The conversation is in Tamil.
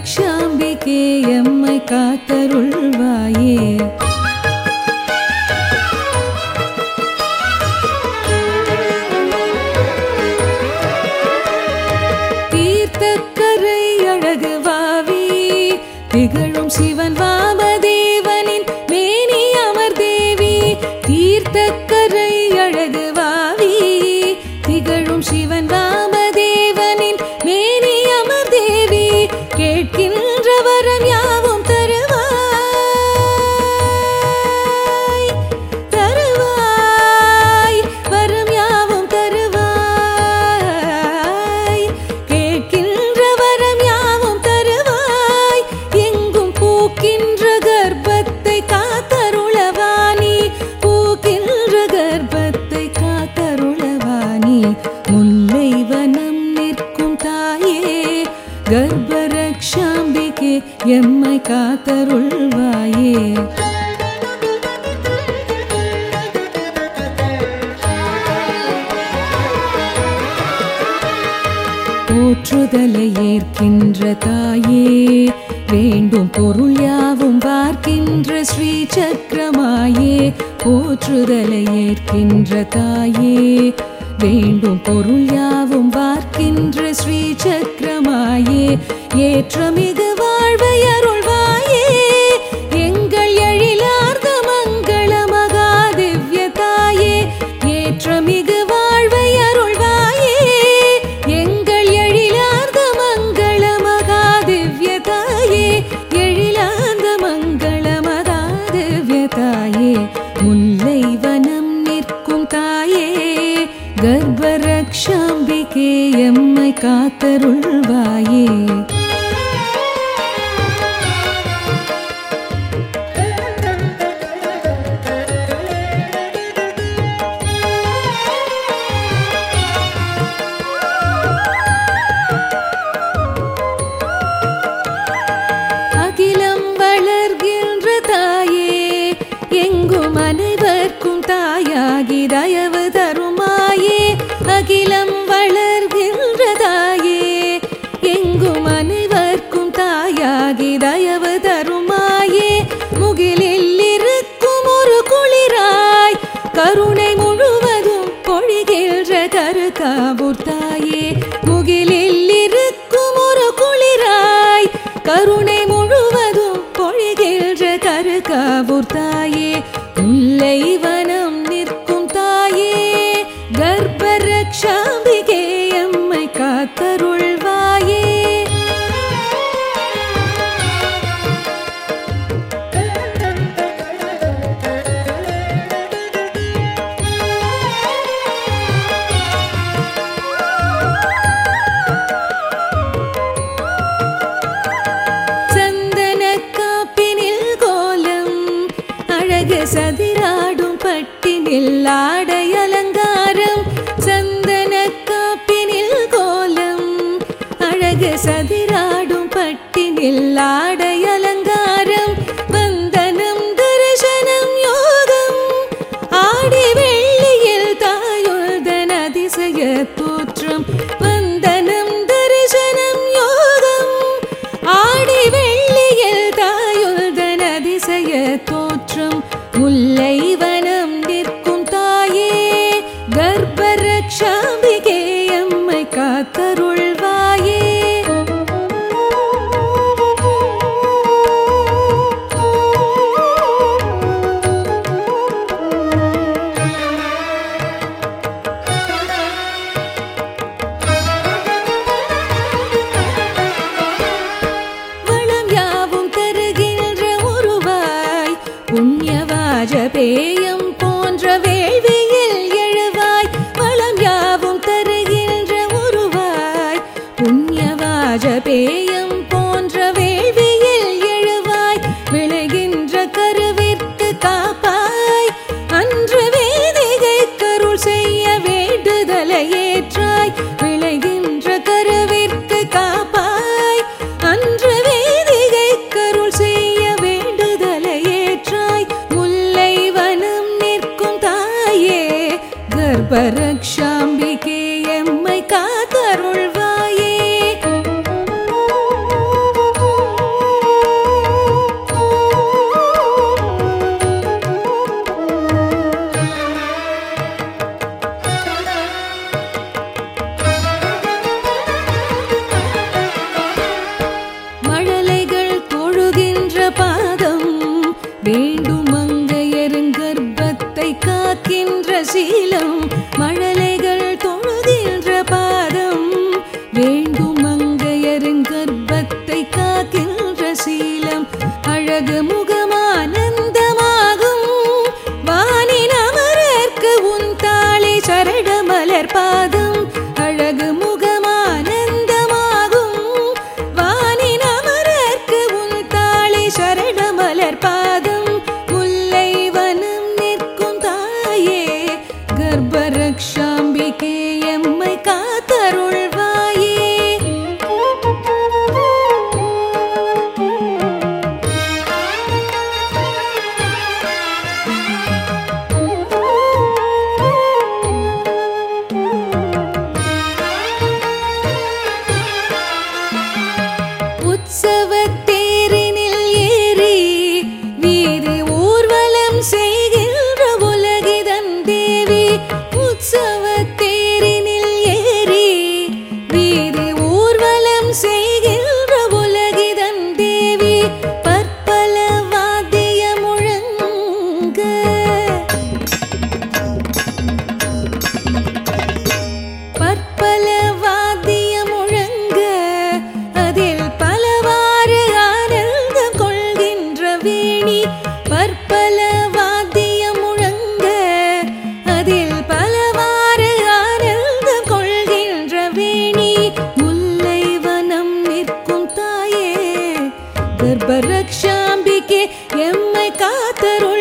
கர்ப்பரக்ஷாம்பிகே எம்மை காத்தருள்வாயே தீர்த்தக்கரை அழகு வாவி திகழும் சிவன் வாமதேவனின் மேனி அமர் தேவி தீர்த்தக்கரை அழகு வாவி திகழும் சிவன் வாமதேவனின் மேனி அமர் தேவி கேட்கின்ற வரம் யாவும் தருவாய் தருவாய் வரம் யாவும் தருவாய் கேட்கின்ற வரம் யாவும் தருவாய் எங்கும் பூக்கின்ற கர்ப்பத்தை காத்தருளவாணி பூக்கின்ற கர்ப்பத்தை காத்தருளவாணி முல்லை வனம் நிற்கும் தாயே கர்ப்பரக்ஷாம்பிகே எம்மை காத்தருள்வாயே போற்றுதலை ஏற்கின்ற தாயே வேண்டும் பொருள் யாவும் பார்க்கின்ற ஸ்ரீ சக்கரமாயே போற்றுதலை ஏற்கின்ற தாயே வேண்டும் பொருள் யாவும் பார்க்கின்ற ஸ்ரீ சக்கரமாயே ஏற்றமிகு வாழ்வை அருள்வாயே எங்கள் எழிலார்ந்த மங்கள மகாதிவ்ய தாயே ஏற்றமிகு வாழ்வை அருள்வாயே எங்கள் எழிலார்ந்த மங்கள மகாதிவ்ய தாயே எழிலார்ந்த மங்கள மகாதிவ்ய தாயே முல்லை வனம் நிற்கும் தாயே கர்ப்பரக்ஷாம்பிகே எம்மை காத்தருள்வாயே அகிலம் வளர்கின்ற தாயே எங்கும் அனைவர்க்கும் தாயாகி தயவு தருமாயே அகிலம் வளர்கின்ற தாயே எங்கும் அனைவர்க்கும் தாயாகி தயவு தருமாயே முகிலில் இருக்கும் ஒரு குளிராய் கருணை முழுவதும் பொழிகின்ற கருக்காவூர் தாயே முகிலில் இருக்கும் ஒரு குளிராய் கருணை முழுவதும் பொழிகின்ற கருக்காவூர் தாயே முல்லை வனம் நிற்கும் தாயே கர்ப்பரக்ஷாம்பிகே எம்மை காத்தருள்வாயே சந்தன காப்பினில் கோலம் அழகு சதிராடும் பட்டினில் ஆடை அலங்காரம் சந்தன காப்பினில் கோலம் அழகு சதிராடும் பட்டினில் ஆடை அலங்காரம் வந்தனம் தரிசனம் யோகம் ஆடி வெள்ளியில் தாயுதன் அதிசய தோற்றம் வந்தனம் தரிசனம் யோகம் ஆடி வெள்ளியில் தாயுதன் அதிசய தோற்றம் முல்லை வனம் நிற்கும் தாயே கர்ப்பரக்ஷாம்பிகே எம்மை காத்தருள்வாயே வளம் யாவும் தருகின்ற உருவாய் புண்ணியவாஜபேயம் போன்ற வேள்வியில் எழுவாய் வளம் யாவும் தருகின்ற உருவாய் புண்ணியவாஜபேயம் போன்ற வேள்வியில் எழுவாய் விளைகின்ற கருவிற்கு காப்பாய் அன்று வேதிகை கருள் செய்ய வேண்டுதலை ஏற்றாய் விளைகின்ற கருவிற்கு காப்பாய் அன்று வேதிகை கருள் செய்ய வேண்டுதலை ஏற்றாய் முல்லை வனம் வேண்டும் மங்கையருங்கர்ப்பத்தை காக்கின்ற சீலம் மழலைகள் தொழுகின்ற பாதம் வேண்டும் மங்கையருங்கர்ப்பத்தை காக்கின்ற சீலம் அழகு முகமானந்தமாகும் வானின் அமரர்க்கு உன் தாளி சரட மலர் பாதம் அழகு முகமானந்தமாகும் வானின் அமரர்க்கு உன் தாளி சரட மலர் பாதம் முல்லை வனம் நிற்கும் தாயே கர்ப்பரக்ஷாம்பிகே எம்மை காத்தருள்வாயே உற்சவத்தேரினில் ஏறி வீதி ஊர்வலம் செய்கின்ற உலகிதன் தேவி உற்சவத்தேரினில் ஏறி வீதி ஊர்வலம் செய்கின்ற உலகிதன் தேவி பற்பல வாத்திய முழங்க பற்பல வாத்திய முழங்க அதில் பலவாறு ஆனந்தம் கொள்கின்ற வேணி பற்பல வாத்திய முழங்க அதில் பலவாறு ஆனந்தம் கொள்கின்ற வேணி முல்லை வனம் நிற்கும் தாயே கர்ப்பரக்ஷாம்பிகே எம்மை காத்தருள்